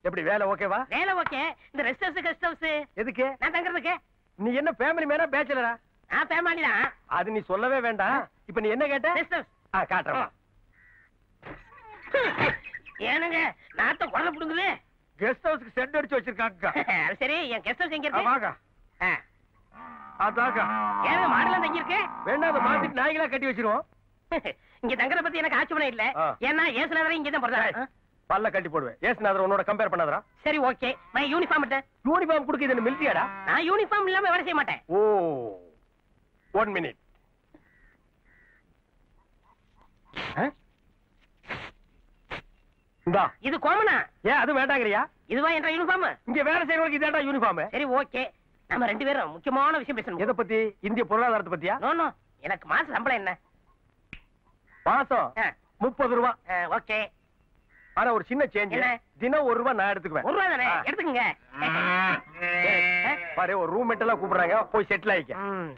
எப்படி வேலை ஓகேவா வேலை ஓகே இந்த ரெஸ்ட் ஹவுஸ் கெஸ்ட் ஹவுஸ் எதுக்கு நான் தங்குறதுக்கு நீ என்ன ஃபேமிலி மேனா பேச்சலரா நான் ஃபேமிலி தான் அது நீ சொல்லவே வேண்டாம் இப்ப நீ என்ன கேட்ட ரெஸ்ட் ஹவுஸ் ஆ காட்டுறேன் ஏனுங்க நாத்த குழந்தை புடுங்குது கெஸ்ட் ஹவுஸ்க்கு செட் அடிச்சு வச்சிருக்காங்க அது சரி என் கெஸ்ட் ஹவுஸ் எங்க ஆமாங்க இருக்கு ஆ. அதாங்க ஏங்க மாடலாம் தங்கி இருக்கு வேண்டாம் அதை மாத்திட்டு நாய்களா கட்டி வச்சிருவோம் இங்க தங்குறத பத்தி எனக்கு ஆட்சேபணம் இல்ல ஆ. ஏன்னா ஏசுநாதரே இங்க தான் பிறந்தாரு பல்ல கட்டி போடுவேன் ஏசுநாதர் உன்னோட கம்பேர் பண்ணாதரா சரி ஓகே நான் யூனிஃபார்ம் இட்டேன் யூனிஃபார்ம் கொடுக்க இது மிலிட்டியாடா நான் யூனிஃபார்ம் இல்லாம வேலை செய்ய மாட்டேன் ஓ ஒன் மினிட் இந்தா இது கோமனா ஏன் அது வேண்டாங்கறியா இதுவா என்ற யூனிஃபார்ம் இங்க வேலை செய்யறவங்களுக்கு இதாடா யூனிஃபார்ம் சரி ஓகே நம்ம ரெண்டு பேரும் முக்கியமான விஷயம் பேசணும் எதை பத்தி இந்திய பொருளாதாரத்தை பத்தியா நோ நோ எனக்கு மாச சம்பளம் என்ன மாசம் ஆ, முப்பது ரூபா ஆ, ஓகே ஆனா ஒரு சின்ன சேஞ்ச் என்ன? தினம் ஒரு ரூபா நான் எடுத்துக்குவேன் ஒரு ரூபா தானே ஆ. எடுத்துக்கங்க ஏய், பாரு ஒரு ரூம் எல்லாம் கூப்பிடுறாங்க போய் செட்டில் ஆயிக்க ம்,